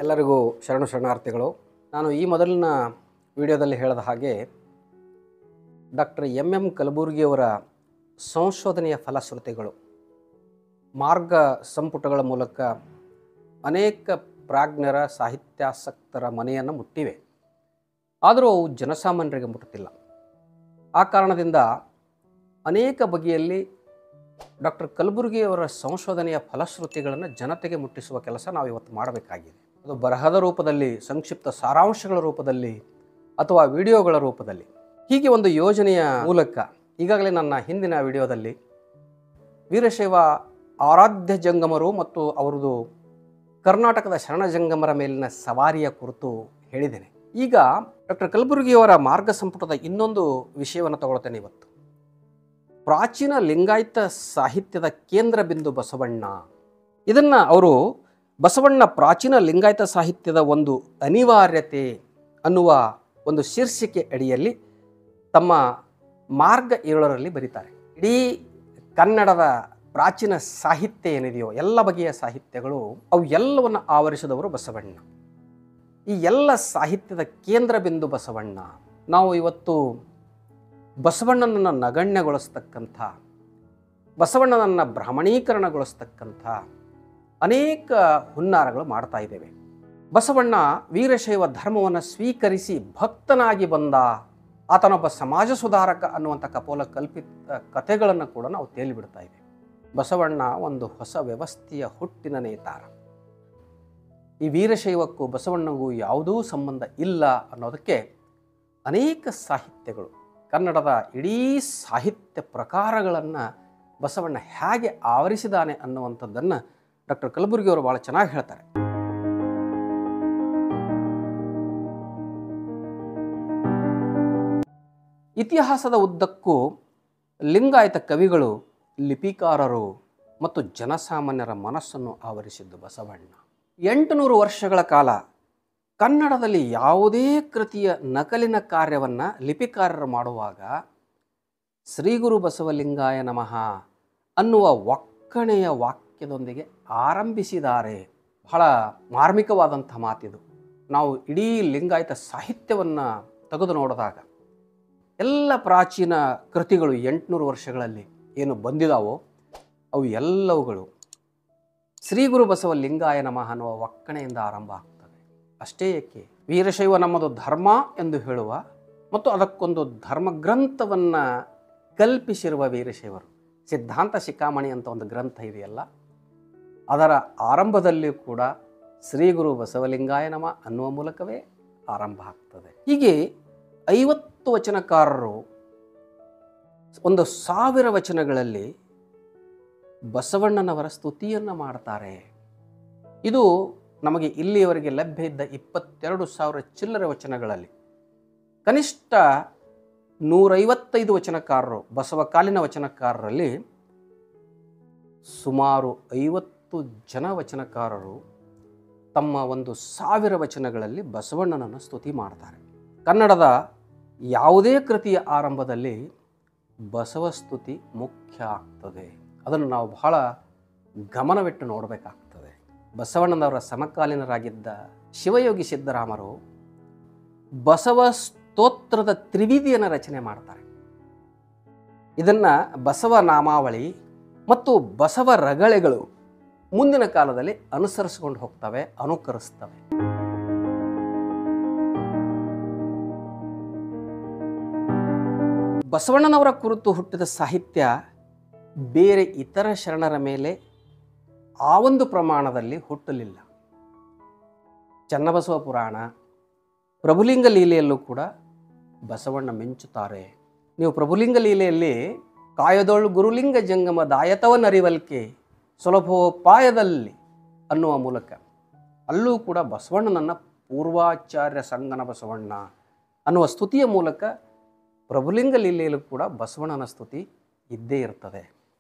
ಎಲ್ಲರಿಗೂ ಶರಣು ಶರಣಾರ್ಥಿಗಳು ನಾನು ಈ ಮೊದಲಿನ ವಿಡಿಯೋದಲ್ಲಿ ಹೇಳಿದ ಹಾಗೆ ಡಾಕ್ಟರ್ ಎಂ ಎಂ ಕಲಬುರ್ಗಿಯವರ ಸಂಶೋಧನೆಯ ಫಲಶ್ರುತಿಗಳು ಮಾರ್ಗ ಸಂಪುಟಗಳ ಮೂಲಕ ಅನೇಕ ಪ್ರಾಜ್ಞರ ಸಾಹಿತ್ಯಾಸಕ್ತರ ಮನೆಯನ್ನು ಮುಟ್ಟಿವೆ ಆದರೂ ಅವು ಜನಸಾಮಾನ್ಯರಿಗೆ ಮುಟ್ಟುತ್ತಿಲ್ಲ ಆ ಕಾರಣದಿಂದ ಅನೇಕ ಬಗೆಯಲ್ಲಿ ಡಾಕ್ಟರ್ ಕಲಬುರ್ಗಿಯವರ ಸಂಶೋಧನೆಯ ಫಲಶ್ರುತಿಗಳನ್ನು ಜನತೆಗೆ ಮುಟ್ಟಿಸುವ ಕೆಲಸ ನಾವು ಇವತ್ತು ಮಾಡಬೇಕಾಗಿದೆ ಅದು ಬರಹದ ರೂಪದಲ್ಲಿ ಸಂಕ್ಷಿಪ್ತ ಸಾರಾಂಶಗಳ ರೂಪದಲ್ಲಿ ಅಥವಾ ವಿಡಿಯೋಗಳ ರೂಪದಲ್ಲಿ ಹೀಗೆ ಒಂದು ಯೋಜನೆಯ ಮೂಲಕ ಈಗಾಗಲೇ ನನ್ನ ಹಿಂದಿನ ವಿಡಿಯೋದಲ್ಲಿ ವೀರಶೈವ ಆರಾಧ್ಯ ಜಂಗಮರು ಮತ್ತು ಅವರದು ಕರ್ನಾಟಕದ ಶರಣ ಜಂಗಮರ ಮೇಲಿನ ಸವಾರಿಯ ಕುರಿತು ಹೇಳಿದ್ದೇನೆ ಈಗ ಡಾಕ್ಟರ್ ಕಲಬುರ್ಗಿಯವರ ಮಾರ್ಗ ಸಂಪುಟದ ಇನ್ನೊಂದು ವಿಷಯವನ್ನು ತಗೊಳ್ತೇನೆ ಇವತ್ತು ಪ್ರಾಚೀನ ಲಿಂಗಾಯತ ಸಾಹಿತ್ಯದ ಕೇಂದ್ರ ಬಿಂದು ಬಸವಣ್ಣ ಇದನ್ನು ಅವರು ಬಸವಣ್ಣ ಪ್ರಾಚೀನ ಲಿಂಗಾಯತ ಸಾಹಿತ್ಯದ ಒಂದು ಅನಿವಾರ್ಯತೆ ಅನ್ನುವ ಒಂದು ಶೀರ್ಷಿಕೆ ಅಡಿಯಲ್ಲಿ ತಮ್ಮ ಮಾರ್ಗ ಏಳರಲ್ಲಿ ಬರೀತಾರೆ ಇಡೀ ಕನ್ನಡದ ಪ್ರಾಚೀನ ಸಾಹಿತ್ಯ ಏನಿದೆಯೋ ಎಲ್ಲ ಬಗೆಯ ಸಾಹಿತ್ಯಗಳು ಅವು ಎಲ್ಲವನ್ನು ಆವರಿಸಿದವರು ಬಸವಣ್ಣ ಈ ಎಲ್ಲ ಸಾಹಿತ್ಯದ ಕೇಂದ್ರ ಬಿಂದು ಬಸವಣ್ಣ ನಾವು ಇವತ್ತು ಬಸವಣ್ಣನನ್ನು ನಗಣ್ಯಗೊಳಿಸ್ತಕ್ಕಂಥ ಬಸವಣ್ಣನನ್ನು ಬ್ರಾಹ್ಮಣೀಕರಣಗೊಳಿಸ್ತಕ್ಕಂಥ ಅನೇಕ ಹುನ್ನಾರಗಳು ಮಾಡ್ತಾ ಇದ್ದೇವೆ ಬಸವಣ್ಣ ವೀರಶೈವ ಧರ್ಮವನ್ನು ಸ್ವೀಕರಿಸಿ ಭಕ್ತನಾಗಿ ಬಂದ ಆತನೊಬ್ಬ ಸಮಾಜ ಸುಧಾರಕ ಅನ್ನುವಂಥ ಕಪೋಲ ಕಲ್ಪಿತ ಕಥೆಗಳನ್ನು ಕೂಡ ನಾವು ತೇಲಿಬಿಡ್ತಾ ಇದ್ದೇವೆ ಬಸವಣ್ಣ ಒಂದು ಹೊಸ ವ್ಯವಸ್ಥೆಯ ಹುಟ್ಟಿನ ನೇತಾರ ಈ ವೀರಶೈವಕ್ಕೂ ಬಸವಣ್ಣಗೂ ಯಾವುದೂ ಸಂಬಂಧ ಇಲ್ಲ ಅನ್ನೋದಕ್ಕೆ ಅನೇಕ ಸಾಹಿತ್ಯಗಳು ಕನ್ನಡದ ಇಡೀ ಸಾಹಿತ್ಯ ಪ್ರಕಾರಗಳನ್ನು ಬಸವಣ್ಣ ಹೇಗೆ ಆವರಿಸಿದಾನೆ ಅನ್ನುವಂಥದ್ದನ್ನು ಡಾಕ್ಟರ್ ಕಲಬುರ್ಗಿಯವರು ಭಾಳ ಚೆನ್ನಾಗಿ ಹೇಳ್ತಾರೆ ಇತಿಹಾಸದ ಉದ್ದಕ್ಕೂ ಲಿಂಗಾಯತ ಕವಿಗಳು ಲಿಪಿಕಾರರು ಮತ್ತು ಜನಸಾಮಾನ್ಯರ ಮನಸ್ಸನ್ನು ಆವರಿಸಿದ್ದು ಬಸವಣ್ಣ ಎಂಟುನೂರು ವರ್ಷಗಳ ಕಾಲ ಕನ್ನಡದಲ್ಲಿ ಯಾವುದೇ ಕೃತಿಯ ನಕಲಿನ ಕಾರ್ಯವನ್ನು ಲಿಪಿಕಾರರು ಮಾಡುವಾಗ ಶ್ರೀಗುರು ಬಸವಲಿಂಗಾಯ ನಮಃ ಅನ್ನುವ ಒಕ್ಕಣೆಯ ವಾಕ್ಯದೊಂದಿಗೆ ಆರಂಭಿಸಿದ್ದಾರೆ ಬಹಳ ಮಾರ್ಮಿಕವಾದಂಥ ಮಾತಿದು ನಾವು ಇಡೀ ಲಿಂಗಾಯತ ಸಾಹಿತ್ಯವನ್ನು ತೆಗೆದು ನೋಡಿದಾಗ ಎಲ್ಲ ಪ್ರಾಚೀನ ಕೃತಿಗಳು ಎಂಟುನೂರು ವರ್ಷಗಳಲ್ಲಿ ಏನು ಬಂದಿದಾವೋ ಅವು ಎಲ್ಲವುಗಳು ಶ್ರೀ ಗುರು ಬಸವ ಲಿಂಗಾಯ ನಮಃ ಅನ್ನುವ ಒಕ್ಕಣೆಯಿಂದ ಆರಂಭ ಆಗ್ತವೆ ಅಷ್ಟೇ ಏಕೆ ವೀರಶೈವ ನಮ್ಮದು ಧರ್ಮ ಎಂದು ಹೇಳುವ ಮತ್ತು ಅದಕ್ಕೊಂದು ಧರ್ಮಗ್ರಂಥವನ್ನು ಕಲ್ಪಿಸಿರುವ ವೀರಶೈವರು ಸಿದ್ಧಾಂತ ಶಿಖಾಮಣಿ ಅಂತ ಒಂದು ಗ್ರಂಥ ಇದೆಯಲ್ಲ ಅದರ ಆರಂಭದಲ್ಲಿಯೂ ಕೂಡ ಶ್ರೀ ಗುರು ಬಸವಲಿಂಗಾಯ ನಮ ಅನ್ನುವ ಮೂಲಕವೇ ಆರಂಭ ಆಗ್ತದೆ ಹೀಗೆ ಐವತ್ತು ವಚನಕಾರರು ಒಂದು ಸಾವಿರ ವಚನಗಳಲ್ಲಿ ಬಸವಣ್ಣನವರ ಸ್ತುತಿಯನ್ನು ಮಾಡ್ತಾರೆ ಇದು ನಮಗೆ ಇಲ್ಲಿಯವರೆಗೆ ಲಭ್ಯ ಇದ್ದ ಇಪ್ಪತ್ತೆರಡು ಸಾವಿರ ಚಿಲ್ಲರೆ ವಚನಗಳಲ್ಲಿ ಕನಿಷ್ಠ ನೂರೈವತ್ತೈದು ವಚನಕಾರರು ಬಸವಕಾಲಿನ ವಚನಕಾರರಲ್ಲಿ ಸುಮಾರು ಐವತ್ತು ಜನ ವಚನಕಾರರು ತಮ್ಮ ಒಂದು ಸಾವಿರ ವಚನಗಳಲ್ಲಿ ಬಸವಣ್ಣನನ್ನು ಸ್ತುತಿ ಮಾಡ್ತಾರೆ ಕನ್ನಡದ ಯಾವುದೇ ಕೃತಿಯ ಆರಂಭದಲ್ಲಿ ಬಸವ ಸ್ತುತಿ ಮುಖ್ಯ ಆಗ್ತದೆ ಅದನ್ನು ನಾವು ಬಹಳ ಗಮನವಿಟ್ಟು ನೋಡಬೇಕಾಗ್ತದೆ ಬಸವಣ್ಣನವರ ಸಮಕಾಲೀನರಾಗಿದ್ದ ಶಿವಯೋಗಿ ಸಿದ್ದರಾಮರು ಬಸವ ಸ್ತೋತ್ರದ ತ್ರಿವಿಧಿಯನ್ನು ರಚನೆ ಮಾಡ್ತಾರೆ ಇದನ್ನು ಬಸವ ನಾಮಾವಳಿ ಮತ್ತು ಬಸವ ರಗಳೆಗಳು ಮುಂದಿನ ಕಾಲದಲ್ಲಿ ಅನುಸರಿಸಿಕೊಂಡು ಹೋಗ್ತವೆ ಅನುಕರಿಸ್ತವೆ ಬಸವಣ್ಣನವರ ಕುರಿತು ಹುಟ್ಟಿದ ಸಾಹಿತ್ಯ ಬೇರೆ ಇತರ ಶರಣರ ಮೇಲೆ ಆ ಒಂದು ಪ್ರಮಾಣದಲ್ಲಿ ಹುಟ್ಟಲಿಲ್ಲ ಚನ್ನಬಸವ ಪುರಾಣ ಪ್ರಭುಲಿಂಗ ಲೀಲೆಯಲ್ಲೂ ಕೂಡ ಬಸವಣ್ಣ ಮಿಂಚುತ್ತಾರೆ ನೀವು ಪ್ರಭುಲಿಂಗ ಲೀಲೆಯಲ್ಲಿ ಕಾಯದೊಳು ಗುರುಲಿಂಗ ಜಂಗಮ ದಾಯತವನರಿವಲ್ಕೆ ಸುಲಭೋಪಾಯದಲ್ಲಿ ಅನ್ನುವ ಮೂಲಕ ಅಲ್ಲೂ ಕೂಡ ಬಸವಣ್ಣನನ್ನು ಪೂರ್ವಾಚಾರ್ಯ ಸಂಗನ ಬಸವಣ್ಣ ಅನ್ನುವ ಸ್ತುತಿಯ ಮೂಲಕ ಪ್ರಭುಲಿಂಗ ಲೀಲೆಯಲ್ಲೂ ಕೂಡ ಬಸವಣ್ಣನ ಸ್ತುತಿ ಇದ್ದೇ ಇರ್ತದೆ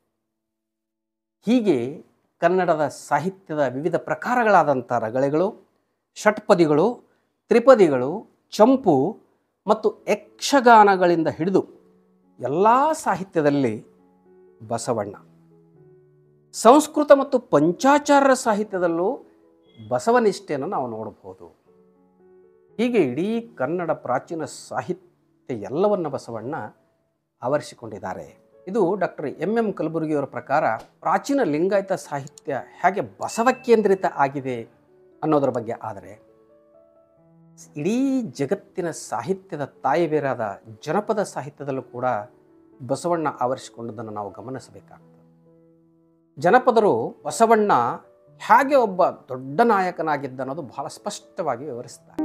ಹೀಗೆ ಕನ್ನಡದ ಸಾಹಿತ್ಯದ ವಿವಿಧ ಪ್ರಕಾರಗಳಾದಂಥ ರಗಳೆಗಳು ಷಟ್ಪದಿಗಳು ತ್ರಿಪದಿಗಳು ಚಂಪು ಮತ್ತು ಯಕ್ಷಗಾನಗಳಿಂದ ಹಿಡಿದು ಎಲ್ಲ ಸಾಹಿತ್ಯದಲ್ಲಿ ಬಸವಣ್ಣ ಸಂಸ್ಕೃತ ಮತ್ತು ಪಂಚಾಚಾರ್ಯ ಸಾಹಿತ್ಯದಲ್ಲೂ ಬಸವನಿಷ್ಠೆಯನ್ನು ನಾವು ನೋಡಬಹುದು ಹೀಗೆ ಇಡೀ ಕನ್ನಡ ಪ್ರಾಚೀನ ಸಾಹಿತ್ಯ ಎಲ್ಲವನ್ನು ಬಸವಣ್ಣ ಆವರಿಸಿಕೊಂಡಿದ್ದಾರೆ ಇದು ಡಾಕ್ಟರ್ ಎಂ ಎಂ ಕಲಬುರ್ಗಿಯವರ ಪ್ರಕಾರ ಪ್ರಾಚೀನ ಲಿಂಗಾಯತ ಸಾಹಿತ್ಯ ಹೇಗೆ ಬಸವ ಕೇಂದ್ರಿತ ಆಗಿದೆ ಅನ್ನೋದರ ಬಗ್ಗೆ ಆದರೆ ಇಡೀ ಜಗತ್ತಿನ ಸಾಹಿತ್ಯದ ತಾಯಿ ಬೇರಾದ ಜನಪದ ಸಾಹಿತ್ಯದಲ್ಲೂ ಕೂಡ ಬಸವಣ್ಣ ಆವರಿಸಿಕೊಂಡದನ್ನು ನಾವು ಗಮನಿಸಬೇಕಾಗ್ತದೆ ಜನಪದರು ಬಸವಣ್ಣ ಹೇಗೆ ಒಬ್ಬ ದೊಡ್ಡ ನಾಯಕನಾಗಿದ್ದ ಅನ್ನೋದು ಬಹಳ ಸ್ಪಷ್ಟವಾಗಿ ವಿವರಿಸ್ತಾರೆ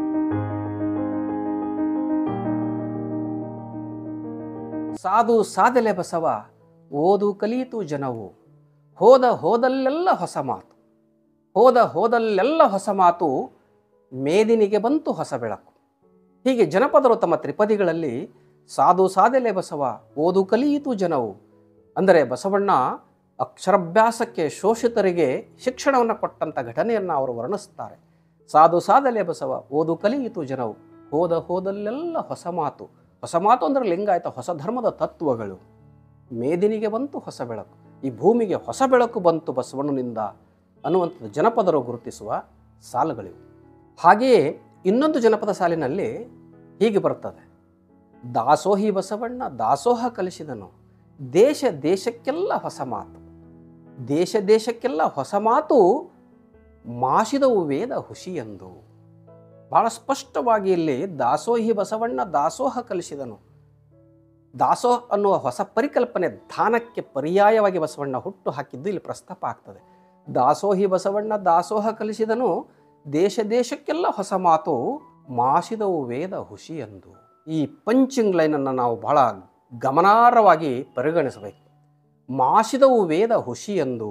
ಸಾಧು ಸಾದೆಲೆ ಬಸವ ಓದು ಕಲಿಯಿತು ಜನವು ಹೋದ ಹೋದಲ್ಲೆಲ್ಲ ಹೊಸ ಮಾತು ಹೋದ ಹೋದಲ್ಲೆಲ್ಲ ಹೊಸ ಮಾತು ಮೇದಿನಿಗೆ ಬಂತು ಹೊಸ ಬೆಳಕು ಹೀಗೆ ಜನಪದರು ತಮ್ಮ ತ್ರಿಪದಿಗಳಲ್ಲಿ ಸಾಧು ಸಾದೆಲೆ ಬಸವ ಓದು ಕಲಿಯಿತು ಜನವು ಅಂದರೆ ಬಸವಣ್ಣ ಅಕ್ಷರಾಭ್ಯಾಸಕ್ಕೆ ಶೋಷಿತರಿಗೆ ಶಿಕ್ಷಣವನ್ನು ಕೊಟ್ಟಂಥ ಘಟನೆಯನ್ನು ಅವರು ವರ್ಣಿಸ್ತಾರೆ ಸಾಧು ಸಾದಲೆ ಬಸವ ಓದು ಕಲಿಯಿತು ಜನವು ಹೋದ ಹೋದಲ್ಲೆಲ್ಲ ಹೊಸ ಮಾತು ಹೊಸ ಮಾತು ಅಂದರೆ ಲಿಂಗಾಯತ ಹೊಸ ಧರ್ಮದ ತತ್ವಗಳು ಮೇದಿನಿಗೆ ಬಂತು ಹೊಸ ಬೆಳಕು ಈ ಭೂಮಿಗೆ ಹೊಸ ಬೆಳಕು ಬಂತು ಬಸವಣ್ಣನಿಂದ ಅನ್ನುವಂಥದ್ದು ಜನಪದರು ಗುರುತಿಸುವ ಸಾಲುಗಳಿವು ಹಾಗೆಯೇ ಇನ್ನೊಂದು ಜನಪದ ಸಾಲಿನಲ್ಲಿ ಹೀಗೆ ಬರ್ತದೆ ದಾಸೋಹಿ ಬಸವಣ್ಣ ದಾಸೋಹ ಕಲಿಸಿದನು ದೇಶ ದೇಶಕ್ಕೆಲ್ಲ ಹೊಸ ಮಾತು ದೇಶ ದೇಶಕ್ಕೆಲ್ಲ ಹೊಸ ಮಾತು ಮಾಸಿದವು ವೇದ ಹುಷಿಯೆಂದು ಬಹಳ ಸ್ಪಷ್ಟವಾಗಿ ಇಲ್ಲಿ ದಾಸೋಹಿ ಬಸವಣ್ಣ ದಾಸೋಹ ಕಲಿಸಿದನು ದಾಸೋಹ ಅನ್ನುವ ಹೊಸ ಪರಿಕಲ್ಪನೆ ದಾನಕ್ಕೆ ಪರ್ಯಾಯವಾಗಿ ಬಸವಣ್ಣ ಹುಟ್ಟು ಹಾಕಿದ್ದು ಇಲ್ಲಿ ಪ್ರಸ್ತಾಪ ಆಗ್ತದೆ ದಾಸೋಹಿ ಬಸವಣ್ಣ ದಾಸೋಹ ಕಲಿಸಿದನು ದೇಶ ದೇಶಕ್ಕೆಲ್ಲ ಹೊಸ ಮಾತು ಮಾಸಿದವು ವೇದ ಹುಷಿಯೆಂದು ಈ ಪಂಚಿಂಗ್ ಲೈನನ್ನು ನಾವು ಬಹಳ ಗಮನಾರ್ಹವಾಗಿ ಪರಿಗಣಿಸಬೇಕು ಮಾಸಿದವು ವೇದ ಹುಷಿಯೆಂದು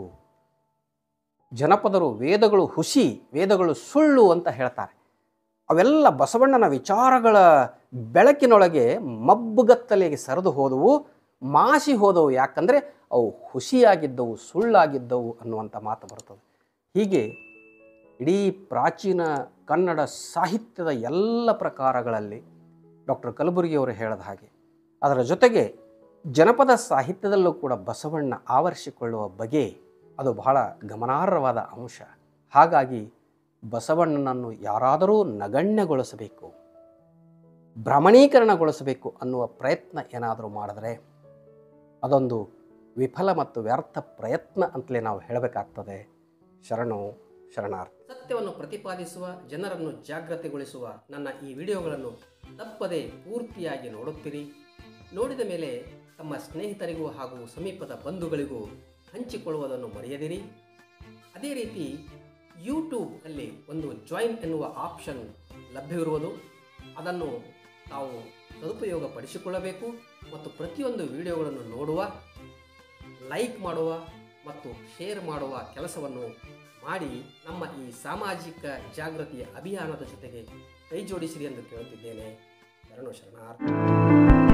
ಜನಪದರು ವೇದಗಳು ಹುಸಿ ವೇದಗಳು ಸುಳ್ಳು ಅಂತ ಹೇಳ್ತಾರೆ ಅವೆಲ್ಲ ಬಸವಣ್ಣನ ವಿಚಾರಗಳ ಬೆಳಕಿನೊಳಗೆ ಮಬ್ಬುಗತ್ತಲೆಗೆ ಸರಿದು ಹೋದವು ಮಾಸಿ ಹೋದವು ಯಾಕಂದರೆ ಅವು ಹುಸಿಯಾಗಿದ್ದವು ಸುಳ್ಳಾಗಿದ್ದವು ಅನ್ನುವಂಥ ಮಾತು ಬರ್ತದೆ ಹೀಗೆ ಇಡೀ ಪ್ರಾಚೀನ ಕನ್ನಡ ಸಾಹಿತ್ಯದ ಎಲ್ಲ ಪ್ರಕಾರಗಳಲ್ಲಿ ಡಾಕ್ಟರ್ ಕಲಬುರ್ಗಿಯವರು ಹೇಳಿದ ಹಾಗೆ ಅದರ ಜೊತೆಗೆ ಜನಪದ ಸಾಹಿತ್ಯದಲ್ಲೂ ಕೂಡ ಬಸವಣ್ಣ ಆವರಿಸಿಕೊಳ್ಳುವ ಬಗೆ ಅದು ಬಹಳ ಗಮನಾರ್ಹವಾದ ಅಂಶ ಹಾಗಾಗಿ ಬಸವಣ್ಣನನ್ನು ಯಾರಾದರೂ ನಗಣ್ಯಗೊಳಿಸಬೇಕು ಭ್ರಮಣೀಕರಣಗೊಳಿಸಬೇಕು ಅನ್ನುವ ಪ್ರಯತ್ನ ಏನಾದರೂ ಮಾಡಿದ್ರೆ ಅದೊಂದು ವಿಫಲ ಮತ್ತು ವ್ಯರ್ಥ ಪ್ರಯತ್ನ ಅಂತಲೇ ನಾವು ಹೇಳಬೇಕಾಗ್ತದೆ ಶರಣು ಶರಣಾರ್ಥಿ ಸತ್ಯವನ್ನು ಪ್ರತಿಪಾದಿಸುವ ಜನರನ್ನು ಜಾಗೃತಿಗೊಳಿಸುವ ನನ್ನ ಈ ವಿಡಿಯೋಗಳನ್ನು ತಪ್ಪದೆ ಪೂರ್ತಿಯಾಗಿ ನೋಡುತ್ತೀರಿ ನೋಡಿದ ಮೇಲೆ ತಮ್ಮ ಸ್ನೇಹಿತರಿಗೂ ಹಾಗೂ ಸಮೀಪದ ಬಂಧುಗಳಿಗೂ ಹಂಚಿಕೊಳ್ಳುವುದನ್ನು ಮರೆಯದಿರಿ ಅದೇ ರೀತಿ ಯೂಟ್ಯೂಬ್ ಅಲ್ಲಿ ಒಂದು ಜಾಯಿನ್ ಎನ್ನುವ ಆಪ್ಷನ್ ಲಭ್ಯವಿರುವುದು ಅದನ್ನು ತಾವು ಸದುಪಯೋಗ ಪಡಿಸಿಕೊಳ್ಳಬೇಕು ಮತ್ತು ಪ್ರತಿಯೊಂದು ವಿಡಿಯೋಗಳನ್ನು ನೋಡುವ ಲೈಕ್ ಮಾಡುವ ಮತ್ತು ಶೇರ್ ಮಾಡುವ ಕೆಲಸವನ್ನು ಮಾಡಿ ನಮ್ಮ ಈ ಸಾಮಾಜಿಕ ಜಾಗೃತಿಯ ಅಭಿಯಾನದ ಜೊತೆಗೆ ಕೈ ಜೋಡಿಸಿರಿ ಎಂದು ಕೇಳುತ್ತಿದ್ದೇನೆ ಶರಣು ಶರಣಾರ್ಥಿ